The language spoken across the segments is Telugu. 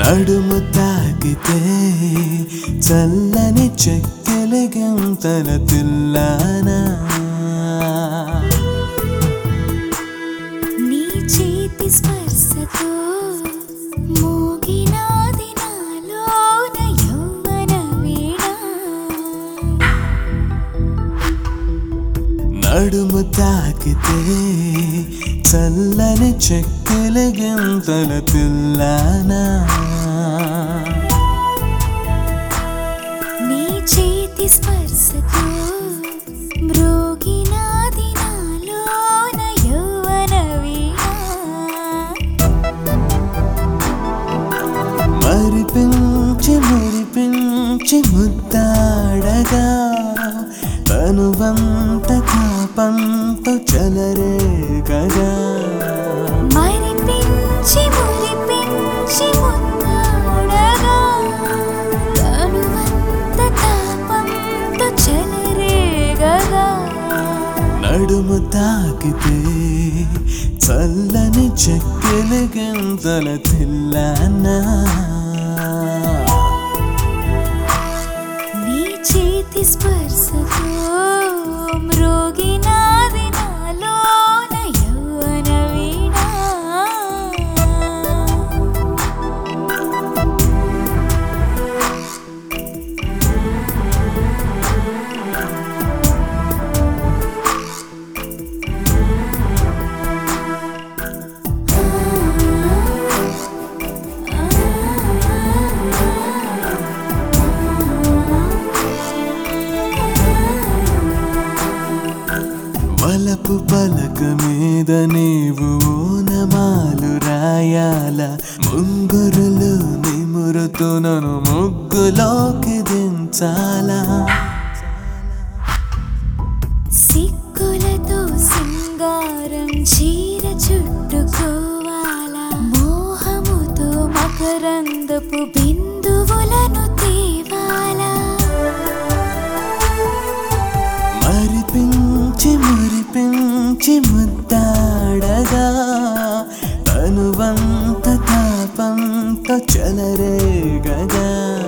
నడుము తాకితే చల్లని చెక్కెలగంతల తిల్లానా నీ చేతి స్పర్శతో మోగినాది నాలోన యౌవన వీణ నడుము తాకితే చల్లని చెక్కెలగంతల తిల్లానా నీ చేతి స్పర్శతో మ్రోగినాది నాలోన యౌవన వీణ మరిపించి మురిపించి ముద్దాడగా తనువంత తాపంతో చెలరేగగా మరిపించి మురిపించి మున్నాడగా తనువంత తాపంతో చెలరేగగా నడుము తాకితే చల్లని చెక్కెల గంతల తిల్లానా నీ చేతి స్పర్శతో మ్రోగినాది నాలోన యౌవన వీణ వలపు పలక మీద నీవు ఓనమాలు రాయాల ముంగురులు నిమురుతూ నన్ను ముగ్గులోకి దించాలా సిక్కులతో సింగారం చీర చుట్టుకోవాలా మోహముతో మకరందపు బిందువులను తేవాలా మరిపించి మురిపించి ముద్దాడగా తనువంత తాపంతో చెలరేగగా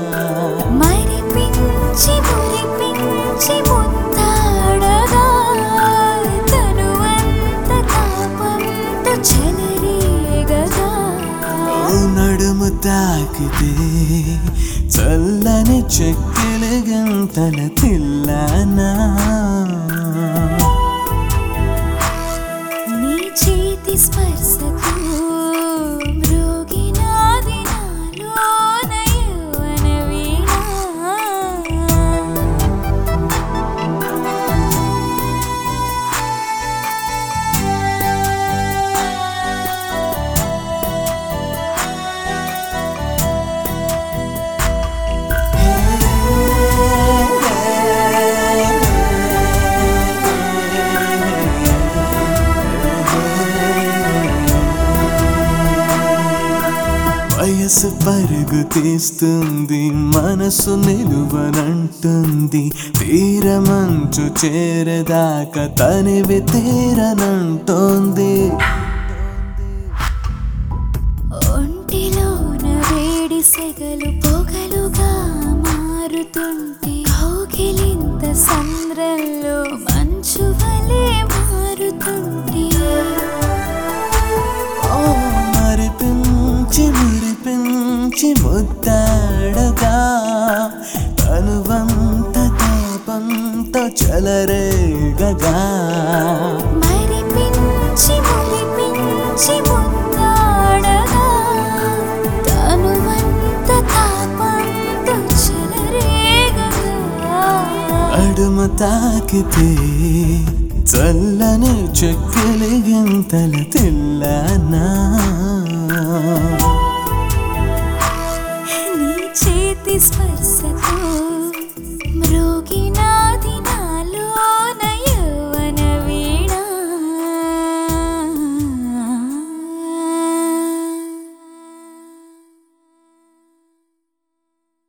మరిపించి మురిపించి ముద్దాడగా తనువంత తాపంతో చెలరేగగా ఓ నడుము తాకితే చల్లని చెక్కిల గంతల తిల్లానా నీ చేతి స్పర్శతో మ్రోగినాది నాలోన యౌవన వీణ వయసు పరుగు తీస్తుంది మనసు నిలువనంటుంది తీరమంచు చేరదాకా తనివి తీరనంటోంది ఒంటిలోన వేడి సెగలు పొగలుగా మారుతుంటే కౌగిలింత సంద్రంలో మంచు వలె మారుతుంటే ఓ మరిపించి మురిపించి ముద్దాడగా తనువంత తాపంతో చెలరేగగా మరిపించి మురిపించి ముద్దాడగా తనువంత తాపంతో చెలరేగగా అడుము తాకితే చల్లని చెక్కిలి గింతల తిల్లానా నీ చేతి స్పర్శ